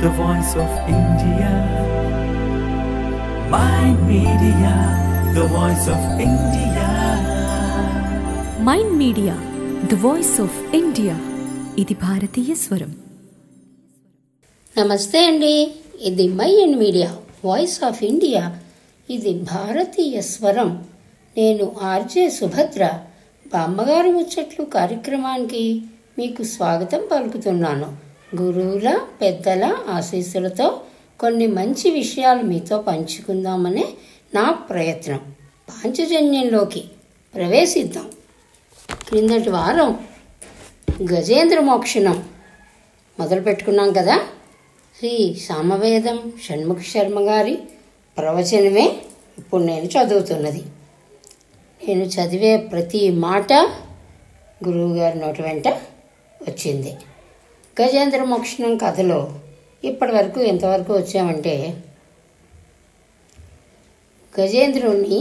the voice of India. Mind Media, the voice of India. Mind media the voice of India ఇది భారతీయ స్వరం నమస్తే అండి ఇది my and media voice of India ఇది భారతీయ స్వరం నేను ఆర్జే సుభద్ర బామ్మగారు ముచ్చట్లు కార్యక్రమానికి మీకు స్వాగతం పలుకుతున్నాను గురువుల పెద్దల ఆశీస్సులతో కొన్ని మంచి విషయాలు మీతో పంచుకుందామనే నా ప్రయత్నం పాంచజన్యంలోకి ప్రవేశిద్దాం క్రిందటి వారం గజేంద్ర మోక్షణం మొదలు పెట్టుకున్నాం కదా శ్రీ సామవేదం షణ్ముఖ శర్మ గారి ప్రవచనమే ఇప్పుడు నేను చదువుతున్నది నేను చదివే ప్రతి మాట గురువుగారి నోటి వెంట వచ్చింది గజేంద్ర మోక్షణం కథలో ఇప్పటి వరకు ఎంతవరకు వచ్చామంటే గజేంద్రుణ్ణి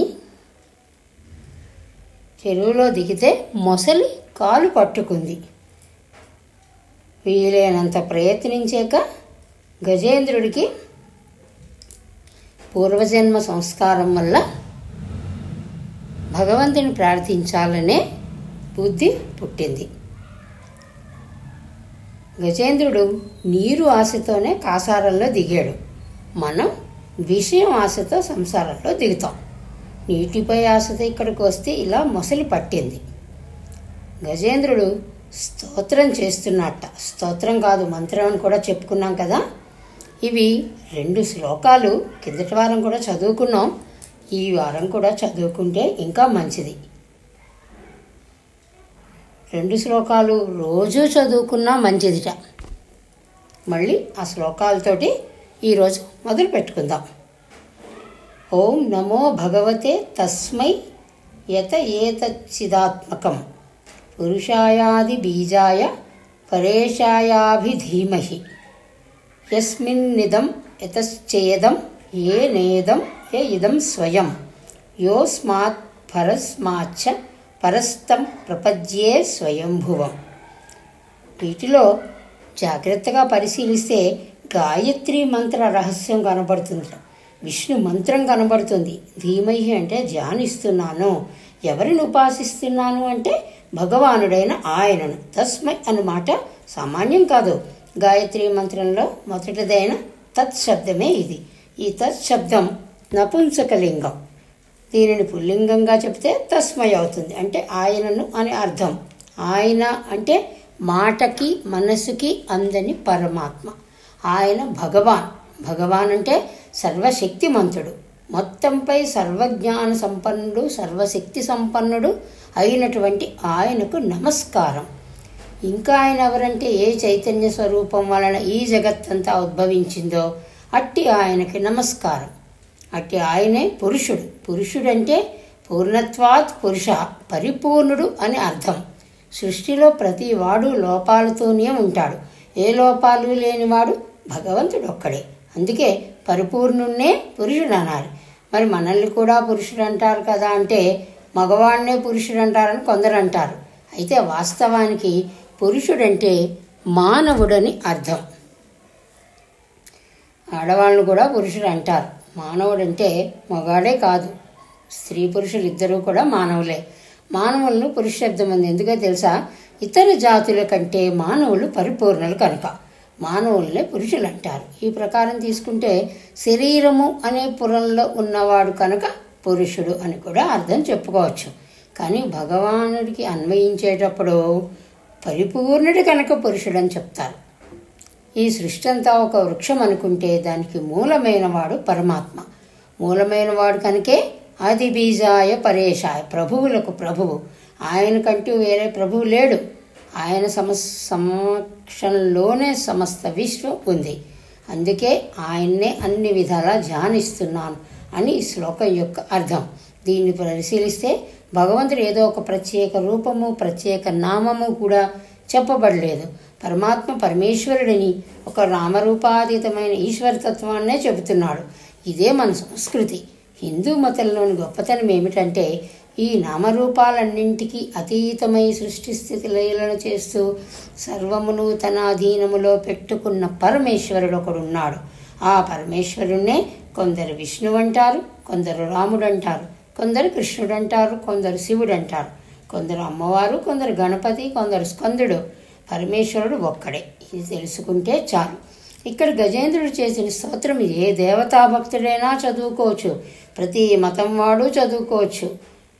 చెరువులో దిగితే మొసలి కాలు పట్టుకుంది వీలైనంత ప్రయత్నించాక గజేంద్రుడికి పూర్వజన్మ సంస్కారం వల్ల భగవంతుని ప్రార్థించాలనే బుద్ధి పుట్టింది గజేంద్రుడు నీరు ఆశతోనే కాసారంలో దిగాడు మనం విషయం ఆశతో సంసారంలో దిగుతాం నీటిపై ఆశతో ఇక్కడికి వస్తే ఇలా మొసలి పట్టింది గజేంద్రుడు స్తోత్రం చేస్తున్నట్ట స్తోత్రం కాదు మంత్రం అని కూడా చెప్పుకున్నాం కదా ఇవి రెండు శ్లోకాలు కిందటి వారం కూడా చదువుకున్నాం ఈ వారం కూడా చదువుకుంటే ఇంకా మంచిది రెండు శ్లోకాలు రోజు చదువుకున్నా మంచిదిట మళ్ళీ ఆ శ్లోకాలతోటి ఈరోజు మొదలు పెట్టుకుందాం ఓం నమో భగవతే తస్మై యత ఏతచ్చిదాత్మకం పురుషాయాది బీజాయ పరేషాయాభిధీమహి యస్మిన్నిదం యతశ్చేదం ఏ నేదం ఏ ఇదం స్వయం యోస్మాత్ పరస్మాచ్చ పరస్తం ప్రపద్యే స్వయంభువం వీటిలో జాగ్రత్తగా పరిశీలిస్తే గాయత్రి మంత్ర రహస్యం కనబడుతుంది విష్ణు మంత్రం కనబడుతుంది ధీమహి అంటే ధ్యానిస్తున్నాను ఎవరిని ఉపాసిస్తున్నాను అంటే భగవానుడైన ఆయనను తస్మై అన్న మాట సామాన్యం కాదు గాయత్రి మంత్రంలో మొదటిదైన తత్ శబ్దమే ఇది ఈ తత్ శబ్దం నపుంసకలింగం దీనిని పుల్లింగంగా చెప్తే తస్మై అవుతుంది అంటే ఆయనను అని అర్థం ఆయన అంటే మాటకి మనసుకి అందని పరమాత్మ ఆయన భగవాన్ భగవాన్ అంటే సర్వశక్తిమంతుడు మొత్తంపై సర్వజ్ఞాన సంపన్నుడు సర్వశక్తి సంపన్నుడు అయినటువంటి ఆయనకు నమస్కారం ఇంకా ఆయన ఎవరంటే ఏ చైతన్య స్వరూపం వలన ఈ జగత్తంతా ఉద్భవించిందో అట్టి ఆయనకి నమస్కారం అట్టి ఆయనే పురుషుడు పురుషుడంటే పూర్ణత్వాత్ పురుష పరిపూర్ణుడు అని అర్థం సృష్టిలో ప్రతి వాడు లోపాలతోనే ఉంటాడు ఏ లోపాలు లేనివాడు భగవంతుడు ఒక్కడే అందుకే పరిపూర్ణున్నే పురుషుడు అన్నారు మరి మనల్ని కూడా పురుషుడు అంటారు కదా అంటే మగవాడినే పురుషుడు అంటారని కొందరు అంటారు అయితే వాస్తవానికి పురుషుడంటే మానవుడని అర్థం ఆడవాళ్ళను కూడా పురుషుడు అంటారు మానవుడంటే మగాడే కాదు స్త్రీ పురుషులు ఇద్దరూ కూడా మానవులే మానవులను పురుష శబ్దం ఉంది ఎందుకో తెలుసా ఇతర జాతుల కంటే మానవులు పరిపూర్ణలు కనుక మానవులనే పురుషులు అంటారు ఈ ప్రకారం తీసుకుంటే శరీరము అనే పురంలో ఉన్నవాడు కనుక పురుషుడు అని కూడా అర్థం చెప్పుకోవచ్చు కానీ భగవానుడికి అన్వయించేటప్పుడు పరిపూర్ణుడి కనుక పురుషుడని చెప్తారు ఈ సృష్టి అంతా ఒక వృక్షం అనుకుంటే దానికి మూలమైన వాడు పరమాత్మ మూలమైన వాడు కనుకే ఆది బీజాయ పరేషాయ ప్రభువులకు ప్రభువు ఆయనకంటూ వేరే ప్రభువు లేడు ఆయన సమ సమక్షంలోనే సమస్త విశ్వం ఉంది అందుకే ఆయన్నే అన్ని విధాలా ధ్యానిస్తున్నాను అని ఈ శ్లోకం యొక్క అర్థం దీన్ని పరిశీలిస్తే భగవంతుడు ఏదో ఒక ప్రత్యేక రూపము ప్రత్యేక నామము కూడా చెప్పబడలేదు పరమాత్మ పరమేశ్వరుడిని ఒక నామరూపాతీతమైన ఈశ్వరతత్వాన్నే చెబుతున్నాడు ఇదే మన సంస్కృతి హిందూ మతంలోని గొప్పతనం ఏమిటంటే ఈ నామరూపాలన్నింటికీ అతీతమై సృష్టి స్థితి లయలను చేస్తూ సర్వమును తన అధీనములో పెట్టుకున్న పరమేశ్వరుడు ఒకడున్నాడు ఆ పరమేశ్వరుణ్ణే కొందరు విష్ణువు అంటారు కొందరు రాముడు అంటారు కొందరు కృష్ణుడు అంటారు కొందరు శివుడు అంటారు కొందరు అమ్మవారు కొందరు గణపతి కొందరు స్కందుడు పరమేశ్వరుడు ఒక్కడే ఇది తెలుసుకుంటే చాలు ఇక్కడ గజేంద్రుడు చేసిన స్తోత్రం ఏ దేవతా భక్తుడైనా చదువుకోవచ్చు ప్రతి మతం వాడు చదువుకోవచ్చు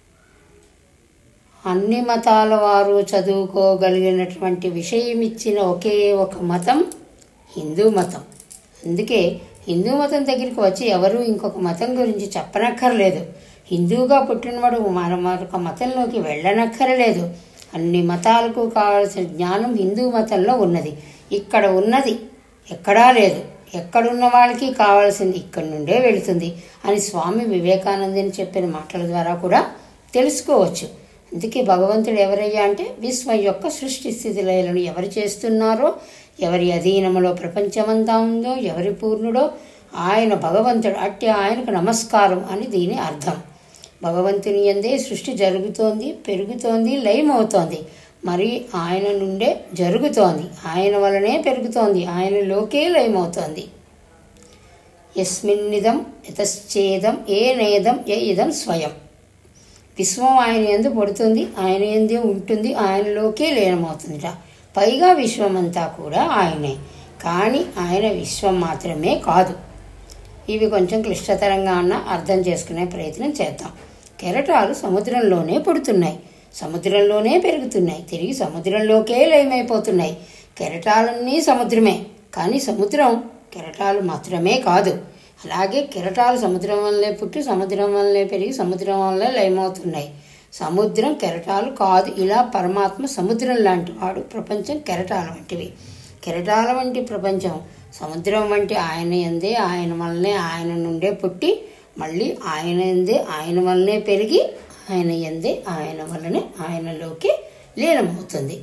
అన్ని మతాల వారు చదువుకోగలిగినటువంటి విషయం ఇచ్చిన ఒకే ఒక మతం హిందూ మతం అందుకే హిందూ మతం దగ్గరికి వచ్చి ఎవరు ఇంకొక మతం గురించి చెప్పనక్కర్లేదు హిందువుగా పుట్టినవాడు మన మరొక మతంలోకి వెళ్ళనక్కర్లేదు అన్ని మతాలకు కావాల్సిన జ్ఞానం హిందూ మతంలో ఉన్నది ఇక్కడ ఉన్నది ఎక్కడా లేదు ఎక్కడున్న వాళ్ళకి కావాల్సింది ఇక్కడి నుండే వెళుతుంది అని స్వామి వివేకానందని చెప్పిన మాటల ద్వారా కూడా తెలుసుకోవచ్చు అందుకే భగవంతుడు ఎవరయ్యా అంటే విశ్వం యొక్క సృష్టి స్థితి లయలను ఎవరు చేస్తున్నారో ఎవరి అధీనములో ప్రపంచమంతా ఉందో ఎవరి పూర్ణుడో ఆయన భగవంతుడు అట్టి ఆయనకు నమస్కారం అని దీని అర్థం భగవంతుని ఎందే సృష్టి జరుగుతోంది పెరుగుతోంది లయమవుతోంది మరి ఆయన నుండే జరుగుతోంది ఆయన వలనే పెరుగుతోంది ఆయనలోకే లయమవుతోంది యస్మిన్నిదం యతశ్చేదం ఏ నేదం ఏ ఇదం స్వయం విశ్వం ఆయన ఎందు పడుతుంది ఆయన ఎందే ఉంటుంది ఆయనలోకే లీనమవుతుందిట పైగా విశ్వమంతా కూడా ఆయనే కానీ ఆయన విశ్వం మాత్రమే కాదు ఇవి కొంచెం క్లిష్టతరంగా ఉన్న అర్థం చేసుకునే ప్రయత్నం చేద్దాం కెరటాలు సముద్రంలోనే పుడుతున్నాయి సముద్రంలోనే పెరుగుతున్నాయి తిరిగి సముద్రంలోకే లయమైపోతున్నాయి కెరటాలన్నీ సముద్రమే కానీ సముద్రం కెరటాలు మాత్రమే కాదు అలాగే కెరటాలు సముద్రం వల్లే పుట్టి సముద్రం వల్లే పెరిగి సముద్రం వల్లే లయమవుతున్నాయి సముద్రం కెరటాలు కాదు ఇలా పరమాత్మ సముద్రం లాంటి వాడు ప్రపంచం కెరటాల వంటివి కెరటాల వంటి ప్రపంచం సముద్రం వంటి ఆయన ఎందే ఆయన వల్లనే ఆయన నుండే పుట్టి మళ్ళీ ఆయన ఎందే ఆయన వల్లనే పెరిగి ఆయన ఎందే ఆయన వల్లనే ఆయనలోకి లీనమవుతుంది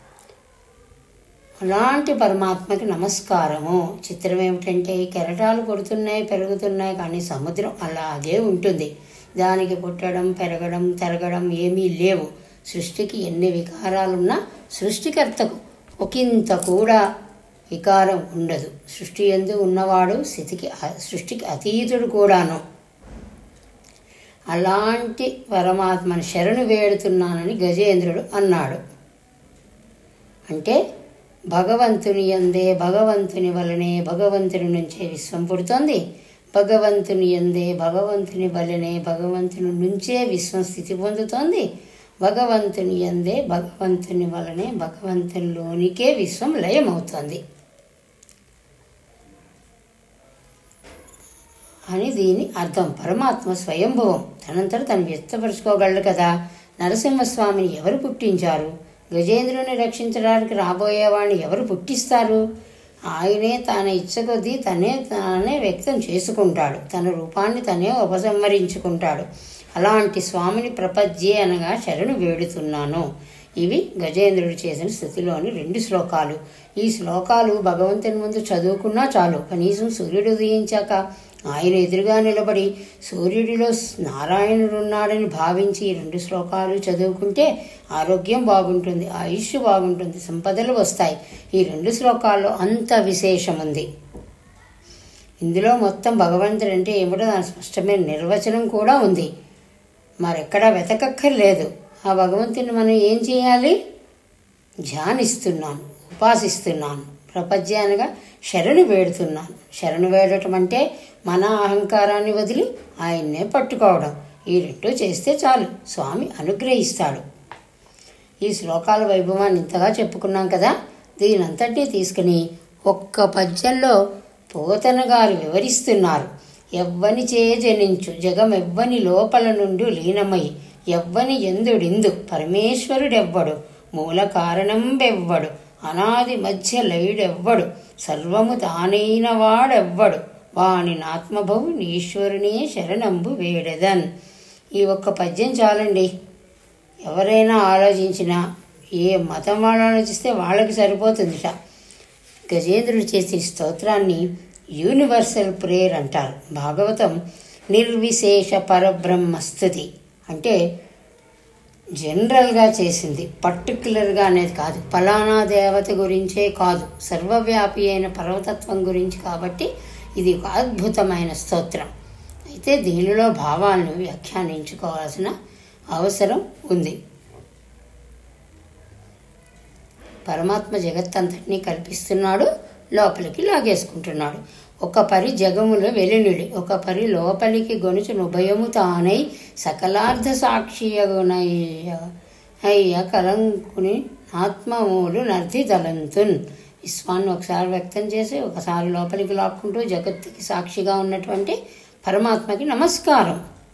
అలాంటి పరమాత్మకి నమస్కారము చిత్రం ఏమిటంటే కెరటాలు కొడుతున్నాయి పెరుగుతున్నాయి కానీ సముద్రం అలాగే ఉంటుంది దానికి పుట్టడం పెరగడం తరగడం ఏమీ లేవు సృష్టికి ఎన్ని వికారాలున్నా సృష్టికర్తకు ఒకంత కూడా వికారం ఉండదు సృష్టి ఎందు ఉన్నవాడు స్థితికి సృష్టికి అతీతుడు కూడాను అలాంటి పరమాత్మని శరణు వేడుతున్నానని గజేంద్రుడు అన్నాడు అంటే భగవంతుని ఎందే భగవంతుని వలనే భగవంతుని నుంచే విశ్వం పుడుతోంది భగవంతుని ఎందే భగవంతుని వలనే భగవంతుని నుంచే విశ్వం స్థితి పొందుతోంది భగవంతుని ఎందే భగవంతుని వలనే భగవంతునిలోనికే విశ్వం లయమవుతోంది అని దీని అర్థం పరమాత్మ స్వయంభవం తనంతట తను వ్యక్తపరచుకోగలడు కదా నరసింహస్వామిని ఎవరు పుట్టించారు గజేంద్రుని రక్షించడానికి రాబోయేవాడిని ఎవరు పుట్టిస్తారు ఆయనే తన ఇచ్చకొద్దీ తనే తానే వ్యక్తం చేసుకుంటాడు తన రూపాన్ని తనే ఉపసంహరించుకుంటాడు అలాంటి స్వామిని ప్రపద్యే అనగా శరణు వేడుతున్నాను ఇవి గజేంద్రుడు చేసిన స్థితిలోని రెండు శ్లోకాలు ఈ శ్లోకాలు భగవంతుని ముందు చదువుకున్నా చాలు కనీసం సూర్యుడు ఉదయించాక ఆయన ఎదురుగా నిలబడి సూర్యుడిలో నారాయణుడు ఉన్నాడని భావించి ఈ రెండు శ్లోకాలు చదువుకుంటే ఆరోగ్యం బాగుంటుంది ఆయుష్ బాగుంటుంది సంపదలు వస్తాయి ఈ రెండు శ్లోకాల్లో అంత విశేషం ఉంది ఇందులో మొత్తం భగవంతుడు అంటే ఏమిటో దాని స్పష్టమైన నిర్వచనం కూడా ఉంది మరెక్కడా వెతకక్కర్లేదు ఆ భగవంతుని మనం ఏం చేయాలి ధ్యానిస్తున్నాను ఉపాసిస్తున్నాను ప్రపంచానుగా శరణు వేడుతున్నాను శరణు వేడటం అంటే మన అహంకారాన్ని వదిలి ఆయన్నే పట్టుకోవడం ఈ రెండు చేస్తే చాలు స్వామి అనుగ్రహిస్తాడు ఈ శ్లోకాల వైభవాన్ని ఇంతగా చెప్పుకున్నాం కదా దీనంతటినీ తీసుకుని ఒక్క పద్యంలో పోతన గారు వివరిస్తున్నారు ఎవ్వని చే జనించు జగమెవ్వని లోపల నుండి లీనమై ఎవ్వని ఎందుడిందు పరమేశ్వరుడెవ్వడు మూల కారణం బెవ్వడు అనాది మధ్య లయుడెవ్వడు సర్వము తానైన వాడెవ్వడు వాని నాత్మభవు నీశ్వరునే శరణంబు వేడెదన్ ఈ ఒక్క పద్యం చాలండి ఎవరైనా ఆలోచించినా ఏ మతం వాళ్ళు ఆలోచిస్తే వాళ్ళకి సరిపోతుందిట గజేంద్రుడు చేసే స్తోత్రాన్ని యూనివర్సల్ ప్రేయర్ అంటారు భాగవతం నిర్విశేష పరబ్రహ్మస్థుతి అంటే జనరల్గా చేసింది పర్టికులర్గా అనేది కాదు ఫలానా దేవత గురించే కాదు సర్వవ్యాపి అయిన పర్వతత్వం గురించి కాబట్టి ఇది ఒక అద్భుతమైన స్తోత్రం అయితే దీనిలో భావాలను వ్యాఖ్యానించుకోవాల్సిన అవసరం ఉంది పరమాత్మ జగత్తంతటినీ కల్పిస్తున్నాడు లోపలికి లాగేసుకుంటున్నాడు ఒక పరి జగముల వెలునుడి ఒక పరి లోపలికి గొనుచును ఉభయము తానై సకలార్థ సాక్షియగునయ్య అయ్య కలంకుని ఆత్మమూలు నర్ది తలంతున్ విశ్వాన్ని ఒకసారి వ్యక్తం చేసి ఒకసారి లోపలికి లాక్కుంటూ జగత్తుకి సాక్షిగా ఉన్నటువంటి పరమాత్మకి నమస్కారం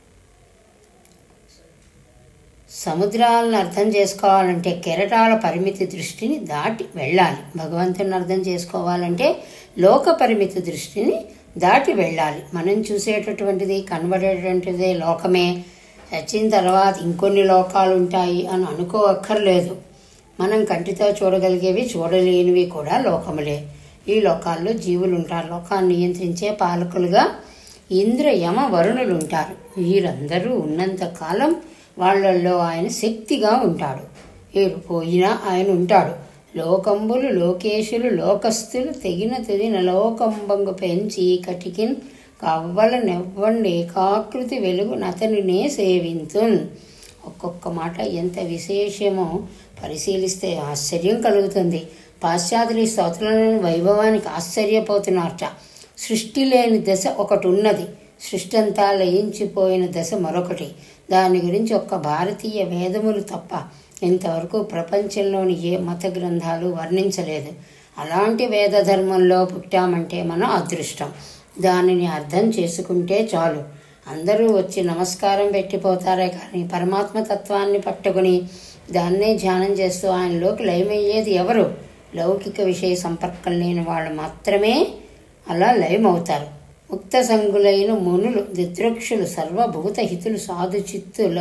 సముద్రాలను అర్థం చేసుకోవాలంటే కెరటాల పరిమితి దృష్టిని దాటి వెళ్ళాలి భగవంతుని అర్థం చేసుకోవాలంటే లోక పరిమితి దృష్టిని దాటి వెళ్ళాలి మనం చూసేటటువంటిది కనబడేటువంటిదే లోకమే చచ్చిన తర్వాత ఇంకొన్ని లోకాలు ఉంటాయి అని అనుకోవక్కర్లేదు మనం కంటితో చూడగలిగేవి చూడలేనివి కూడా లోకములే ఈ లోకాల్లో జీవులు ఉంటారు లోకాన్ని నియంత్రించే పాలకులుగా ఇంద్ర యమ వరుణులు ఉంటారు వీరందరూ ఉన్నంత కాలం వాళ్ళల్లో ఆయన శక్తిగా ఉంటాడు వీరు పోయినా ఆయన ఉంటాడు లోకంబులు లోకేశులు లోకస్తులు తెగిన తెగిన లోకంబంగు పెంచి కటికిన్ కవ్వల నెవ్వండి ఏకాకృతి వెలుగు నతనినే సేవింతున్ ఒక్కొక్క మాట ఎంత విశేషమో పరిశీలిస్తే ఆశ్చర్యం కలుగుతుంది పాశ్చాత్యుల ఈ స్తోత్రాలను వైభవానికి ఆశ్చర్యపోతున్నారట సృష్టి లేని దశ ఒకటి ఉన్నది సృష్టి అంతా లయించిపోయిన దశ మరొకటి దాని గురించి ఒక్క భారతీయ వేదములు తప్ప ఇంతవరకు ప్రపంచంలోని ఏ మత గ్రంథాలు వర్ణించలేదు అలాంటి వేద ధర్మంలో పుట్టామంటే మన అదృష్టం దానిని అర్థం చేసుకుంటే చాలు అందరూ వచ్చి నమస్కారం పెట్టిపోతారే కానీ పరమాత్మ తత్వాన్ని పట్టుకుని దాన్నే ధ్యానం చేస్తూ ఆయనలోకి లయమయ్యేది ఎవరు లౌకిక విషయ సంపర్కం లేని వాళ్ళు మాత్రమే అలా లయమవుతారు ముక్త సంగులైన మునులు దిద్రక్షులు సర్వభూత హితులు సాధు చిత్తుల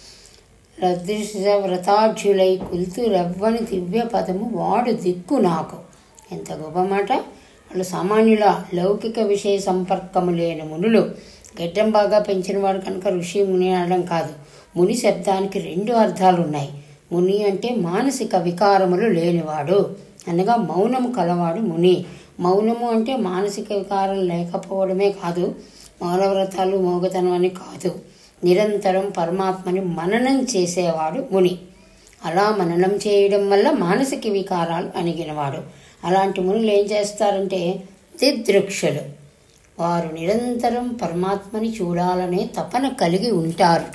రదృశ వ్రతాఢ్యులై కుల్తు రవ్వని దివ్య పదము వాడు దిక్కు నాకు ఎంత గొప్ప మాట వాళ్ళు సామాన్యుల లౌకిక విషయ సంపర్కము లేని మునులు గడ్డం బాగా పెంచిన వాడు కనుక ఋషి ముని అనడం కాదు ముని శబ్దానికి రెండు అర్థాలు ఉన్నాయి ముని అంటే మానసిక వికారములు లేనివాడు అనగా మౌనము కలవాడు ముని మౌనము అంటే మానసిక వికారం లేకపోవడమే కాదు మౌనవ్రతాలు మోగతనం అని కాదు నిరంతరం పరమాత్మని మననం చేసేవాడు ముని అలా మననం చేయడం వల్ల మానసిక వికారాలు అణిగినవాడు అలాంటి మునులు ఏం చేస్తారంటే దిదృక్షులు వారు నిరంతరం పరమాత్మని చూడాలనే తపన కలిగి ఉంటారుట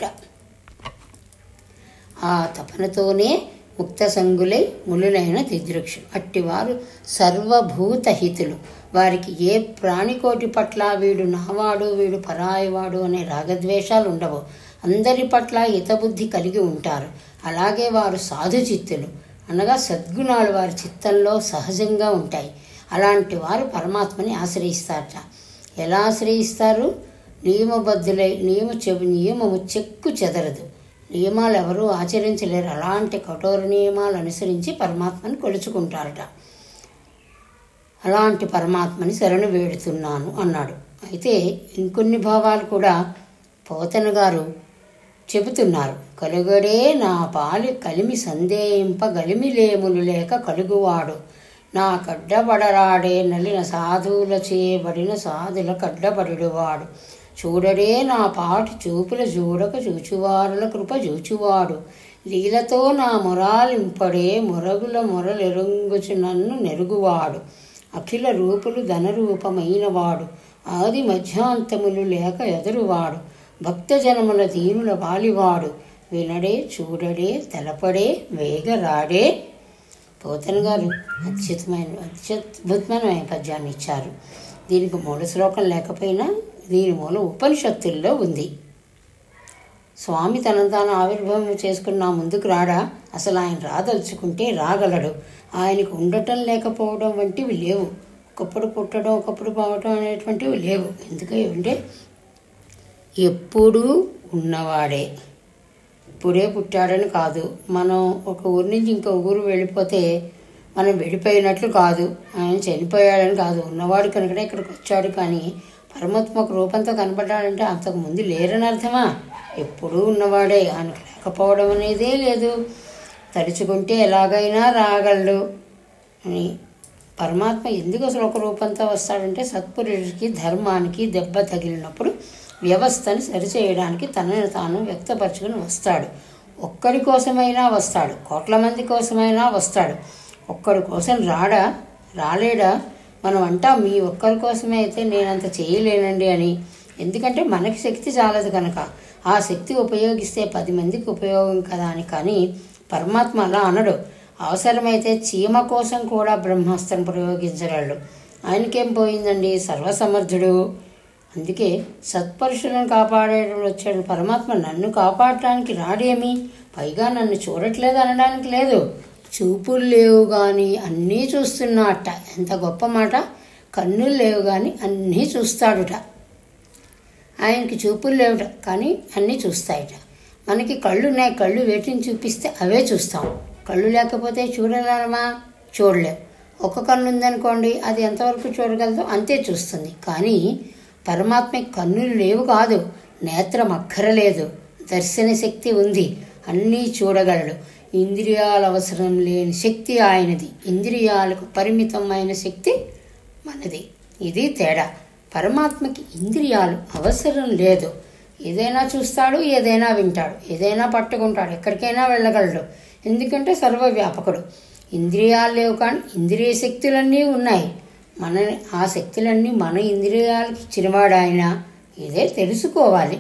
ఆ తపనతోనే ముక్త సంగులై మునులైన దిదృక్షులు అట్టివారు సర్వభూతహితులు వారికి ఏ ప్రాణికోటి పట్ల వీడు నావాడు వీడు పరాయివాడు అనే రాగద్వేషాలు ఉండవు అందరి పట్ల హితబుద్ధి కలిగి ఉంటారు అలాగే వారు సాధు చిత్తులు అనగా సద్గుణాలు వారి చిత్తంలో సహజంగా ఉంటాయి అలాంటి వారు పరమాత్మని ఆశ్రయిస్తారట ఎలా ఆశ్రయిస్తారు నియమబద్ధులై నియమ చెవి నియమము చెక్కు చెదరదు నియమాలు ఎవరూ ఆచరించలేరు అలాంటి కఠోర నియమాలు అనుసరించి పరమాత్మని కొలుచుకుంటారట అలాంటి పరమాత్మని శరణు వేడుతున్నాను అన్నాడు అయితే ఇంకొన్ని భావాలు కూడా పోతన గారు చెబుతున్నారు కలుగడే నా పాలి కలిమి సందేహింప గలిమిలేములు లేక కలుగువాడు నా కడ్డబడరాడే నలిన సాధువుల చేయబడిన సాధుల కడ్డబడువాడు చూడడే నా పాటి చూపుల చూడక చూచువారుల కృప చూచువాడు లీలతో నా మొరాలింపడే మొరగుల మొరలెరుంగుచు నన్ను నెరుగువాడు అఖిల రూపులు ధనరూపమైనవాడు ఆది మధ్యాంతములు లేక ఎదురువాడు భక్తజనముల దీనుల వాలివాడు వినడే చూడడే తెలపడే వేగరాడే పోతన్ గారు అత్యుతమైన అత్యద్భుతమైన పద్యాన్ని ఇచ్చారు దీనికి మూల శ్లోకం లేకపోయినా దీని మూలం ఉపనిషత్తుల్లో ఉంది స్వామి తనను తాను ఆవిర్భావం చేసుకుని నా ముందుకు రాడా అసలు ఆయన రాదలుచుకుంటే రాగలడు ఆయనకు ఉండటం లేకపోవడం వంటివి లేవు ఒకప్పుడు పుట్టడం ఒకప్పుడు పోవటం అనేటువంటివి లేవు ఎందుకంటే ఎప్పుడూ ఉన్నవాడే ఇప్పుడే పుట్టాడని కాదు మనం ఒక ఊరి నుంచి ఇంకో ఊరు వెళ్ళిపోతే మనం వెళ్ళిపోయినట్లు కాదు ఆయన చనిపోయాడని కాదు ఉన్నవాడు కనుకనే ఇక్కడికి వచ్చాడు కానీ పరమాత్మ ఒక రూపంతో కనబడ్డాడంటే అంతకు ముందు లేరని అర్థమా ఎప్పుడూ ఉన్నవాడే ఆయనకు లేక రాకపోవడం అనేదే లేదు తలుచుకుంటే ఎలాగైనా రాగలడు అని పరమాత్మ ఎందుకు అసలు ఒక రూపంతో వస్తాడంటే సత్పురుషుడికి ధర్మానికి దెబ్బ తగిలినప్పుడు వ్యవస్థను సరిచేయడానికి తనను తాను వ్యక్తపరచుకుని వస్తాడు ఒక్కడి కోసమైనా వస్తాడు కోట్ల మంది కోసమైనా వస్తాడు ఒక్కడి కోసం రాడా రాలేడా మనం అంటాం మీ ఒక్కరి కోసమే అయితే నేనంత చేయలేనండి అని ఎందుకంటే మనకి శక్తి చాలదు కనుక ఆ శక్తి ఉపయోగిస్తే పది మందికి ఉపయోగం కదా అని కానీ పరమాత్మ అలా అనడు అవసరమైతే చీమ కోసం కూడా బ్రహ్మాస్త్రం ప్రయోగించగలడు ఆయనకేం పోయిందండి సర్వసమర్థుడు అందుకే సత్పరుషులను కాపాడేటప్పుడు వచ్చాడు పరమాత్మ నన్ను కాపాడటానికి రాడేమి పైగా నన్ను చూడట్లేదు అనడానికి లేదు చూపులు లేవు కానీ అన్నీ చూస్తున్నట్ట ఎంత గొప్ప మాట కన్నులు లేవు కానీ అన్నీ చూస్తాడుట ఆయనకి చూపులు లేవుట కానీ అన్నీ చూస్తాయట మనకి కళ్ళు ఉన్నాయి కళ్ళు వేటిని చూపిస్తే అవే చూస్తాం కళ్ళు లేకపోతే చూడగలమా చూడలేం ఒక కన్ను ఉందనుకోండి అది ఎంతవరకు చూడగలదో అంతే చూస్తుంది కానీ పరమాత్మకి కన్నులు లేవు కాదు నేత్రం అక్కరలేదు దర్శన శక్తి ఉంది అన్నీ చూడగలడు ఇంద్రియాల అవసరం లేని శక్తి ఆయనది ఇంద్రియాలకు పరిమితమైన శక్తి మనది ఇది తేడా పరమాత్మకి ఇంద్రియాలు అవసరం లేదు ఏదైనా చూస్తాడు ఏదైనా వింటాడు ఏదైనా పట్టుకుంటాడు ఎక్కడికైనా వెళ్ళగలడు ఎందుకంటే సర్వవ్యాపకుడు ఇంద్రియాలు లేవు కానీ ఇంద్రియ శక్తులన్నీ ఉన్నాయి మన ఆ శక్తులన్నీ మన ఇంద్రియాలకు ఇచ్చినవాడు ఆయన ఇదే తెలుసుకోవాలి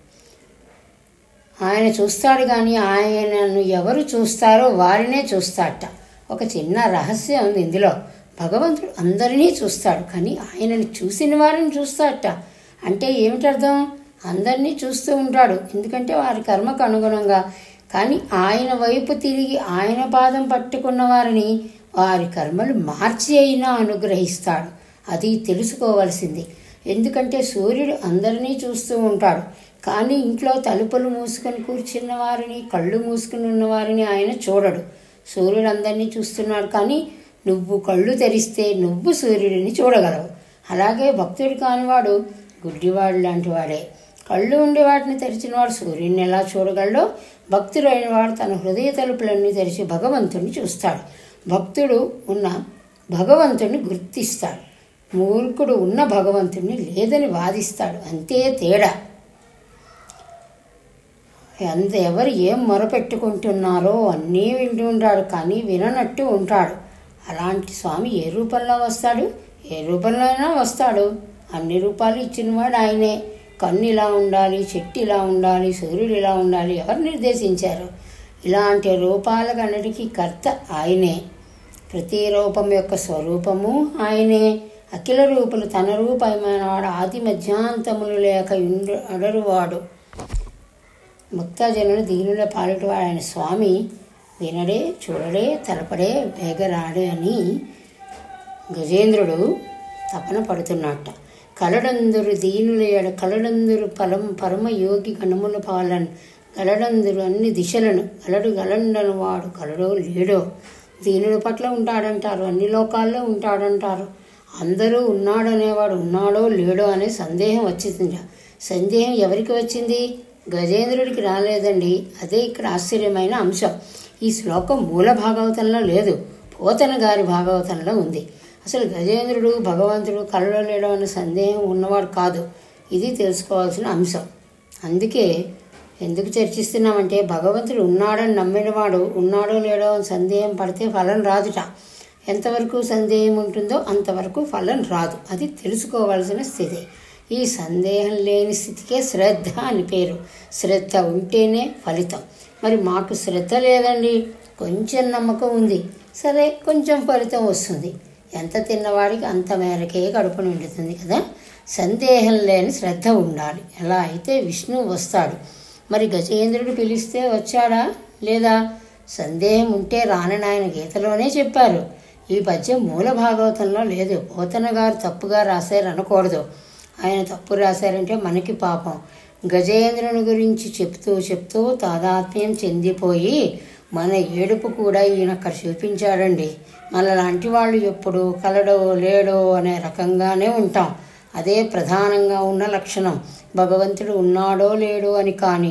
ఆయన చూస్తాడు కానీ ఆయనను ఎవరు చూస్తారో వారినే చూస్తాడట ఒక చిన్న రహస్యం ఉంది ఇందులో భగవంతుడు అందరినీ చూస్తాడు కానీ ఆయనని చూసిన వారిని చూస్తాడట అంటే ఏమిటి అర్థం అందరినీ చూస్తూ ఉంటాడు ఎందుకంటే వారి కర్మకు అనుగుణంగా కానీ ఆయన వైపు తిరిగి ఆయన పాదం పట్టుకున్న వారిని వారి కర్మలు మార్చి అయినా అనుగ్రహిస్తాడు అది తెలుసుకోవాల్సింది ఎందుకంటే సూర్యుడు అందరినీ చూస్తూ ఉంటాడు కానీ ఇంట్లో తలుపులు మూసుకొని కూర్చున్న వారిని కళ్ళు మూసుకుని ఉన్న వారిని ఆయన చూడడు సూర్యుడు అందరినీ చూస్తున్నాడు కానీ నువ్వు కళ్ళు తెరిస్తే నువ్వు సూర్యుడిని చూడగలవు అలాగే భక్తుడు కానివాడు గుడ్డివాడు లాంటి వాడే కళ్ళు ఉండి వాటిని తెరిచినవాడు సూర్యుడిని ఎలా చూడగలడో భక్తుడైన వాడు తన హృదయ తలుపులన్నీ తెరిచి భగవంతుడిని చూస్తాడు భక్తుడు ఉన్న భగవంతుడిని గుర్తిస్తాడు మూర్ఖుడు ఉన్న భగవంతుడిని లేదని వాదిస్తాడు అంతే తేడా ఎంత ఎవరు ఏం మొరపెట్టుకుంటున్నారో అన్నీ వింటూ ఉంటాడు కానీ విననట్టు ఉంటాడు అలాంటి స్వామి ఏ రూపంలో వస్తాడు ఏ రూపంలో అయినా వస్తాడు అన్ని రూపాలు ఇచ్చినవాడు ఆయనే కన్ను ఇలా ఉండాలి చెట్టు ఇలా ఉండాలి సూర్యుడు ఇలా ఉండాలి ఎవరు నిర్దేశించారు ఇలాంటి రూపాలకన్నిటికీ కర్త ఆయనే ప్రతి రూపం యొక్క స్వరూపము ఆయనే అఖిల రూపులు తన రూపమైన వాడు ఆది మధ్యాంతములు లేక ఉండు అడరువాడు భక్తజనులు దీనుల పాలిటి ఆయన స్వామి వినడే చూడడే తలపడే వేగరాడే అని గజేంద్రుడు తపన పడుతున్నట్ట కలడందురు దీనుల ఎడ కలడందురు పరం పరమ యోగి గణముల పాలన్ గలడందురు అన్ని దిశలను గలడు గలండను వాడు కలడో లేడో దీనుల పట్ల ఉంటాడంటారు అన్ని లోకాల్లో ఉంటాడంటారు అందరూ ఉన్నాడనేవాడు ఉన్నాడో లేడో అనే సందేహం వచ్చింది సందేహం ఎవరికి వచ్చింది గజేంద్రుడికి రాలేదండి అదే ఇక్కడ ఆశ్చర్యమైన అంశం ఈ శ్లోకం మూల భాగవతంలో లేదు పోతన గారి భాగవతంలో ఉంది అసలు గజేంద్రుడు భగవంతుడు కలలో లేడో అనే సందేహం ఉన్నవాడు కాదు ఇది తెలుసుకోవాల్సిన అంశం అందుకే ఎందుకు చర్చిస్తున్నామంటే భగవంతుడు ఉన్నాడని నమ్మినవాడు ఉన్నాడో లేడో అని సందేహం పడితే ఫలం రాదుట ఎంతవరకు సందేహం ఉంటుందో అంతవరకు ఫలం రాదు అది తెలుసుకోవాల్సిన స్థితి ఈ సందేహం లేని స్థితికే శ్రద్ధ అని పేరు శ్రద్ధ ఉంటేనే ఫలితం మరి మాకు శ్రద్ధ లేదండి కొంచెం నమ్మకం ఉంది సరే కొంచెం ఫలితం వస్తుంది ఎంత తిన్నవాడికి అంత మేరకే కడుపు నిండుతుంది కదా సందేహం లేని శ్రద్ధ ఉండాలి ఎలా అయితే విష్ణువు వస్తాడు మరి గజేంద్రుడు పిలిస్తే వచ్చాడా లేదా సందేహం ఉంటే రానని ఆయన గీతలోనే చెప్పారు ఈ పద్యం మూల భాగవతంలో లేదు పోతన గారు తప్పుగా రాశారు అనకూడదు ఆయన తప్పు రాశారంటే మనకి పాపం గజేంద్రుని గురించి చెప్తూ చెప్తూ తాదాత్మ్యం చెందిపోయి మన ఏడుపు కూడా ఈయన అక్కడ చూపించాడండి మన లాంటి వాళ్ళు ఎప్పుడు కలడో లేడో అనే రకంగానే ఉంటాం అదే ప్రధానంగా ఉన్న లక్షణం భగవంతుడు ఉన్నాడో లేడో అని కానీ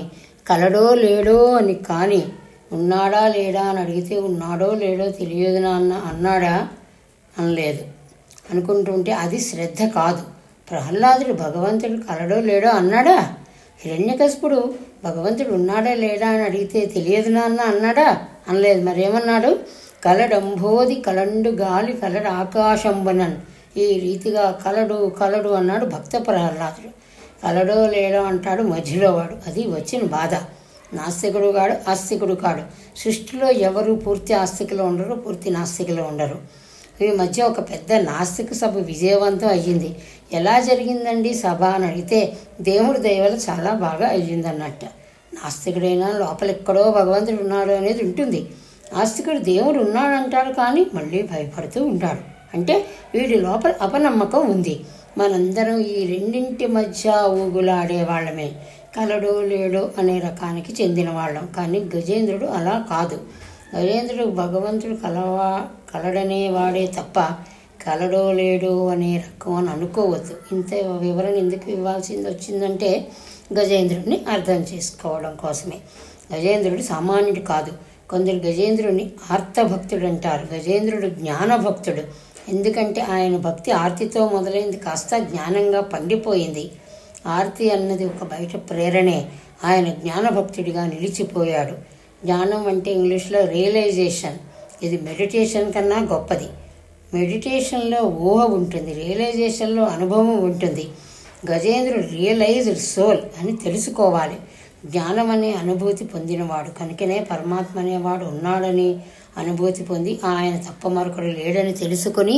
కలడో లేడో అని కానీ ఉన్నాడా లేడా అని అడిగితే ఉన్నాడో లేడో తెలియదు నాన్న అన్నాడా అనలేదు అనుకుంటుంటే అది శ్రద్ధ కాదు ప్రహ్లాదుడు భగవంతుడు కలడో లేడో అన్నాడా హిరణ్యకశిపుడు భగవంతుడు ఉన్నాడా లేడా అని అడిగితే తెలియదు నాన్న అన్నాడా అనలేదు మరేమన్నాడు కలడంబోది కలండు గాలి కలడు ఆకాశంబనన్ ఈ రీతిగా కలడు కలడు అన్నాడు భక్త ప్రహ్లాదుడు కలడో లేడో అంటాడు మధ్యలో వాడు అది వచ్చిన బాధ నాస్తికుడు కాడు ఆస్తికుడు కాడు సృష్టిలో ఎవరు పూర్తి ఆస్తికులు ఉండరు పూర్తి నాస్తికులు ఉండరు ఈ మధ్య ఒక పెద్ద నాస్తిక సభ విజయవంతం అయ్యింది ఎలా జరిగిందండి సభ అని అడిగితే దేవుడి దయవల్ల చాలా బాగా అయ్యిందన్నట్ట నాస్తికుడైనా లోపల ఎక్కడో భగవంతుడు ఉన్నాడు అనేది ఉంటుంది ఆస్తికుడు దేవుడు ఉన్నాడంటాడు కానీ మళ్ళీ భయపడుతూ ఉంటాడు అంటే వీడి లోపల అపనమ్మకం ఉంది మనందరం ఈ రెండింటి మధ్య ఊగులాడే వాళ్ళమే కలడో లేడో అనే రకానికి చెందిన వాళ్ళం కానీ గజేంద్రుడు అలా కాదు గజేంద్రుడు భగవంతుడు కలవా కలడనే వాడే తప్ప కలడో లేడో అనే రకం అని అనుకోవద్దు ఇంత వివరణ ఎందుకు ఇవ్వాల్సింది వచ్చిందంటే గజేంద్రుడిని అర్థం చేసుకోవడం కోసమే గజేంద్రుడు సామాన్యుడు కాదు కొందరు గజేంద్రుడిని ఆర్తభక్తుడు అంటారు గజేంద్రుడు జ్ఞానభక్తుడు ఎందుకంటే ఆయన భక్తి ఆర్తితో మొదలైంది కాస్త జ్ఞానంగా పండిపోయింది ఆర్తి అన్నది ఒక బయట ప్రేరణే ఆయన జ్ఞానభక్తుడిగా నిలిచిపోయాడు జ్ఞానం అంటే ఇంగ్లీష్లో రియలైజేషన్ ఇది మెడిటేషన్ కన్నా గొప్పది మెడిటేషన్లో ఊహ ఉంటుంది రియలైజేషన్లో అనుభవం ఉంటుంది గజేంద్రుడు రియలైజ్డ్ సోల్ అని తెలుసుకోవాలి జ్ఞానం అనే అనుభూతి పొందినవాడు కనుకనే పరమాత్మ అనేవాడు ఉన్నాడని అనుభూతి పొంది ఆయన తప్ప మరొకడు లేడని తెలుసుకొని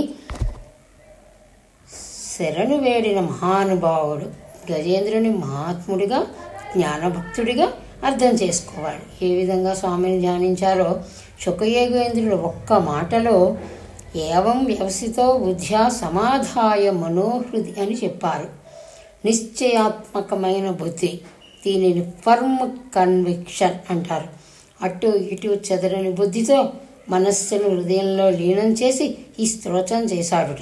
శరణు వేడిన మహానుభావుడు గజేంద్రుని మహాత్ముడిగా జ్ఞానభక్తుడిగా అర్థం చేసుకోవాలి ఏ విధంగా స్వామిని ధ్యానించారో శుకయేగేంద్రుడు ఒక్క మాటలో ఏవం వ్యవసితో బుద్ధ్యా సమాధాయ మనోహృది అని చెప్పారు నిశ్చయాత్మకమైన బుద్ధి దీనిని ఫర్మ్ కన్విక్షన్ అంటారు అటు ఇటు చెదరని బుద్ధితో మనస్సును హృదయంలో లీనం చేసి ఈ స్తోత్రం చేశాడుట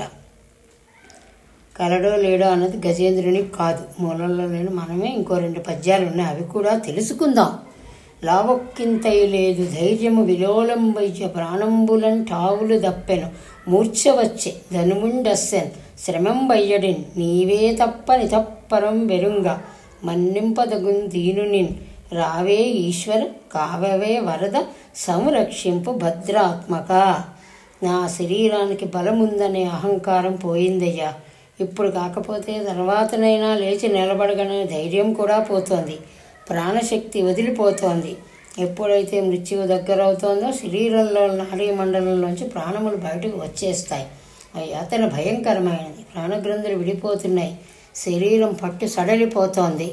కలడో లేడో అన్నది గజేంద్రునికి కాదు మూలంలో లేని మనమే ఇంకో రెండు పద్యాలు ఉన్నాయి అవి కూడా తెలుసుకుందాం లావొక్కింతయి లేదు ధైర్యము విలోలంబయ్య ప్రాణంబులన్ టావులు దప్పెను మూర్ఛ వచ్చే ధనుముండస్సెన్ శ్రమంబయ్యడిన్ నీవే తప్పని తప్పరం వెరుంగ మన్నింపదగున్ దీనునిన్ రావే ఈశ్వర కావవే వరద సంరక్షింపు భద్రాత్మక నా శరీరానికి బలముందనే అహంకారం పోయిందయ్యా ఇప్పుడు కాకపోతే తర్వాతనైనా లేచి నిలబడగనే ధైర్యం కూడా పోతోంది ప్రాణశక్తి వదిలిపోతోంది ఎప్పుడైతే మృత్యువు దగ్గరవుతోందో శరీరంలో నాడీ మండలంలోంచి ప్రాణములు బయటకు వచ్చేస్తాయి ఆ యాతన భయంకరమైనది ప్రాణగ్రంథులు విడిపోతున్నాయి శరీరం పట్టు సడలిపోతోంది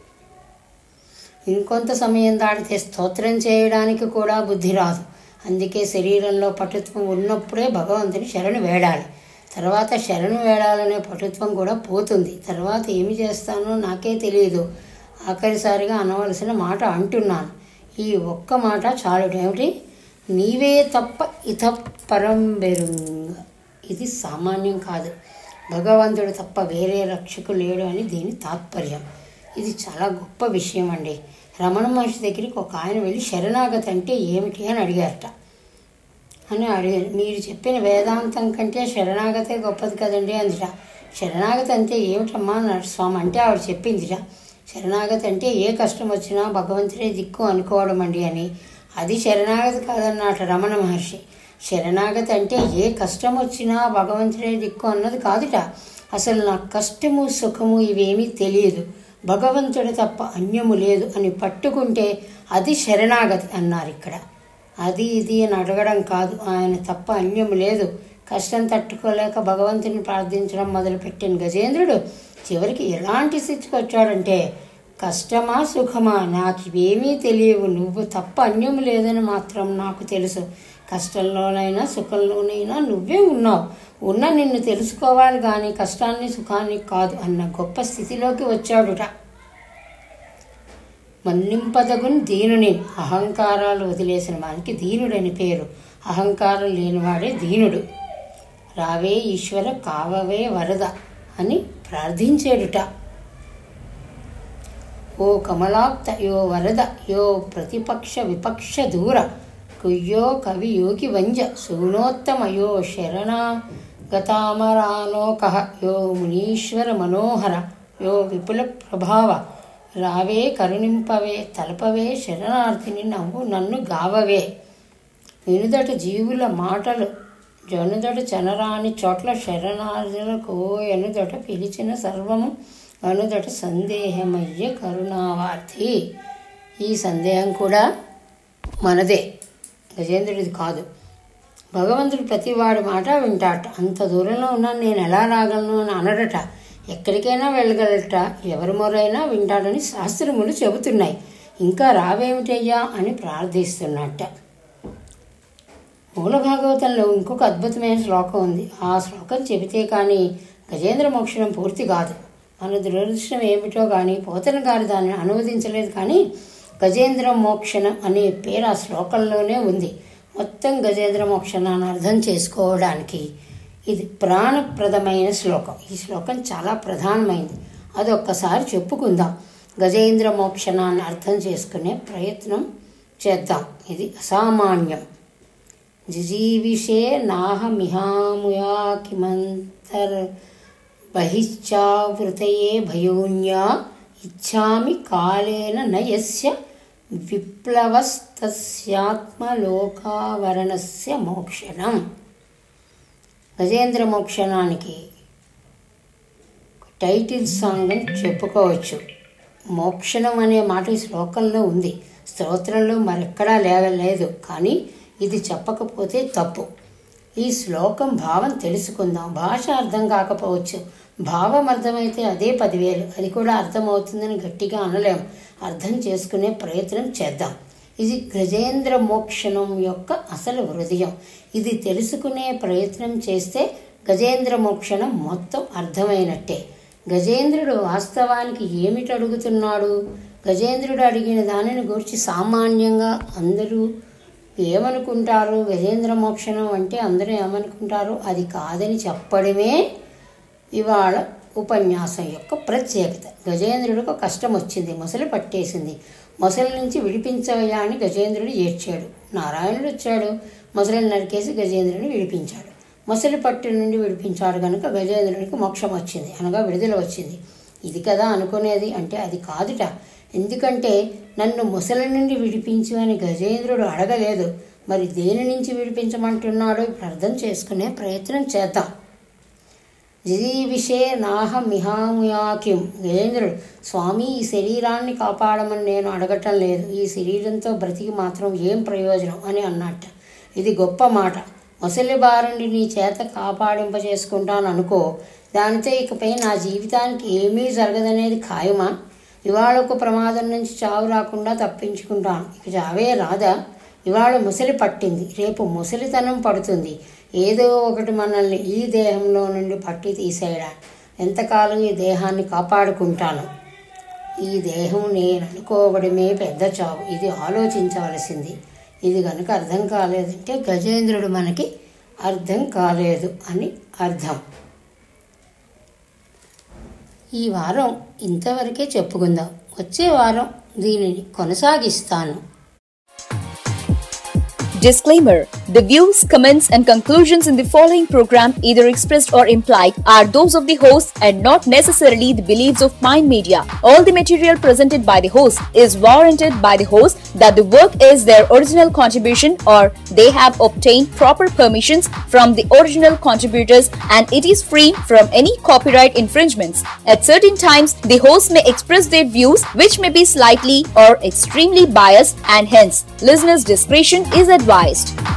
ఇంకొంత సమయం దాటితే స్తోత్రం చేయడానికి కూడా బుద్ధి రాదు అందుకే శరీరంలో పటుత్వం ఉన్నప్పుడే భగవంతుని శరణు వేడాలి తర్వాత శరణు వేడాలనే పటుత్వం కూడా పోతుంది తర్వాత ఏమి చేస్తానో నాకే తెలియదు ఆఖరిసారిగా అనవలసిన మాట అంటున్నాను ఈ ఒక్క మాట చాలుడు ఏమిటి నీవే తప్ప ఇత పరం బెరుంగ ఇది సామాన్యం కాదు భగవంతుడు తప్ప వేరే రక్షకు లేడు అని దీని తాత్పర్యం ఇది చాలా గొప్ప విషయం అండి రమణ మహర్షి దగ్గరికి ఒక ఆయన వెళ్ళి శరణాగతి అంటే ఏమిటి అని అడిగారట అని అడిగారు మీరు చెప్పిన వేదాంతం కంటే శరణాగతే గొప్పది కదండి అందుట శరణాగతి అంటే ఏమిటమ్మా అన్నాడు స్వామి అంటే ఆవిడ చెప్పిందిట శరణాగతి అంటే ఏ కష్టం వచ్చినా భగవంతుడే దిక్కు అనుకోవడం అండి అని అది శరణాగతి కాదన్నట రమణ మహర్షి శరణాగతి అంటే ఏ కష్టం వచ్చినా భగవంతుడే దిక్కు అన్నది కాదుట అసలు నాకు కష్టము సుఖము ఇవేమీ తెలియదు భగవంతుడు తప్ప అన్యము లేదు అని పట్టుకుంటే అది శరణాగతి అన్నారు ఇక్కడ అది ఇది అని అడగడం కాదు ఆయన తప్ప అన్యము లేదు కష్టం తట్టుకోలేక భగవంతుని ప్రార్థించడం మొదలుపెట్టిన గజేంద్రుడు చివరికి ఎలాంటి స్థితికి వచ్చాడంటే కష్టమా సుఖమా నాకు ఇవేమీ తెలియవు నువ్వు తప్ప అన్యము లేదని మాత్రం నాకు తెలుసు కష్టంలోనైనా సుఖంలోనైనా నువ్వే ఉన్నావు ఉన్న నిన్ను తెలుసుకోవాలి కానీ కష్టాన్ని సుఖాన్ని కాదు అన్న గొప్ప స్థితిలోకి వచ్చాడుట మన్నింపదగున్ దీనుని అహంకారాలు వదిలేసిన వానికి దీనుడని పేరు అహంకారం లేనివాడే దీనుడు రావే ఈశ్వర కావవే వరద అని ప్రార్థించేడుట ఓ కమలాప్త యో వరద యో ప్రతిపక్ష విపక్ష దూర కుయ్యో కవి యోగి వంజ సూనోత్తమ యో శరణాగతామరాలోక యో మునీశ్వర మనోహర యో విపుల ప్రభావ రావే కరుణింపవే తలపవే శరణార్థిని నవ్వు నన్ను గావవే వినుదట జీవుల మాటలు జనుదట చనరాని చోట్ల శరణార్థులకు ఎనుదట పిలిచిన సర్వము అనుదట సందేహమయ్య కరుణావార్థి ఈ సందేహం కూడా మనదే గజేంద్రుడిది కాదు భగవంతుడు ప్రతి వాడి మాట వింటాట అంత దూరంలో ఉన్నాను నేను ఎలా రాగలను అని అనడట ఎక్కడికైనా వెళ్ళగలట ఎవరి మొరైనా వింటాడని శాస్త్రములు చెబుతున్నాయి ఇంకా రావేమిటయ్యా అని ప్రార్థిస్తున్నట్ట మూల భాగవతంలో ఇంకొక అద్భుతమైన శ్లోకం ఉంది ఆ శ్లోకం చెబితే కానీ గజేంద్ర మోక్షణం పూర్తి కాదు మన దురదృష్టం ఏమిటో కానీ పోతన గారు దాన్ని అనువదించలేదు కానీ గజేంద్ర మోక్షణ అనే పేరు ఆ శ్లోకంలోనే ఉంది మొత్తం గజేంద్ర మోక్షణాన్ని అర్థం చేసుకోవడానికి ఇది ప్రాణప్రదమైన శ్లోకం ఈ శ్లోకం చాలా ప్రధానమైంది అది ఒక్కసారి చెప్పుకుందాం గజేంద్ర మోక్షణాన్ని అర్థం చేసుకునే ప్రయత్నం చేద్దాం ఇది అసామాన్యం జిజీవిషే నాహమిహాముయా కిమంతర్ బహిశ్చావృతయే భయోన్యా ఇచ్చామి కాలేన నయస్య విప్లవస్తస్యాత్మలోకావరణస్య మోక్షణం గజేంద్ర మోక్షణానికి టైటిల్ సాంగ్ అని చెప్పుకోవచ్చు మోక్షణం అనే మాట ఈ శ్లోకంలో ఉంది స్తోత్రంలో మరెక్కడా లేగలేదు కానీ ఇది చెప్పకపోతే తప్పు ఈ శ్లోకం భావం తెలుసుకుందాం భాష అర్థం కాకపోవచ్చు భావం అర్థమైతే అదే పదివేలు అది కూడా అర్థమవుతుందని గట్టిగా అనలేం అర్థం చేసుకునే ప్రయత్నం చేద్దాం ఇది గజేంద్ర మోక్షణం యొక్క అసలు హృదయం ఇది తెలుసుకునే ప్రయత్నం చేస్తే గజేంద్ర మోక్షణం మొత్తం అర్థమైనట్టే గజేంద్రుడు వాస్తవానికి ఏమిటి అడుగుతున్నాడు గజేంద్రుడు అడిగిన దానిని గురించి సామాన్యంగా అందరూ ఏమనుకుంటారు గజేంద్ర మోక్షణం అంటే అందరూ ఏమనుకుంటారు అది కాదని చెప్పడమే ఇవాళ ఉపన్యాసం యొక్క ప్రత్యేకత గజేంద్రుడికి ఒక కష్టం వచ్చింది మొసలి పట్టేసింది మొసలి నుంచి విడిపించవయ్యా అని గజేంద్రుడు ఏడ్చాడు నారాయణుడు వచ్చాడు మొసలిని నరికేసి గజేంద్రుడిని విడిపించాడు మొసలి పట్టు నుండి విడిపించాడు కనుక గజేంద్రునికి మోక్షం వచ్చింది అనగా విడుదల వచ్చింది ఇది కదా అనుకునేది అంటే అది కాదుట ఎందుకంటే నన్ను ముసలి నుండి విడిపించు అని గజేంద్రుడు అడగలేదు మరి దేని నుంచి విడిపించమంటున్నాడో ఇప్పుడు అర్థం చేసుకునే ప్రయత్నం చేద్దాం జిజీవిషే నాహమిహాముయాకిం గజేంద్రుడు స్వామి ఈ శరీరాన్ని కాపాడమని నేను అడగటం లేదు ఈ శరీరంతో బ్రతికి మాత్రం ఏం ప్రయోజనం అని అన్నట్ట ఇది గొప్ప మాట ముసలి బారుండి నీ చేత కాపాడింప చేసుకుంటాను అనుకో దానితో ఇకపై నా జీవితానికి ఏమీ జరగదనేది ఖాయమా ఇవాళ ఒక ప్రమాదం నుంచి చావు రాకుండా తప్పించుకుంటాను ఇక చావే రాదా ఇవాళ ముసలి పట్టింది రేపు ముసలితనం పడుతుంది ఏదో ఒకటి మనల్ని ఈ దేహంలో నుండి పట్టి తీసేయడా ఎంతకాలం ఈ దేహాన్ని కాపాడుకుంటాను ఈ దేహం నేను అనుకోవడమే పెద్ద చావు ఇది ఆలోచించవలసింది ఇది కనుక అర్థం కాలేదంటే గజేంద్రుడు మనకి అర్థం కాలేదు అని అర్థం ఈ వారం ఇంతవరకే చెప్పుకుందాం వచ్చే వారం దీనిని కొనసాగిస్తాను Disclaimer The views, comments, and conclusions in the following program, either expressed or implied, are those of the host and not necessarily the beliefs of Mind Media. All the material presented by the host is warranted by the host that the work is their original contribution or they have obtained proper permissions from the original contributors and it is free from any copyright infringements. At certain times, the host may express their views which may be slightly or extremely biased and hence listeners' discretion is advised.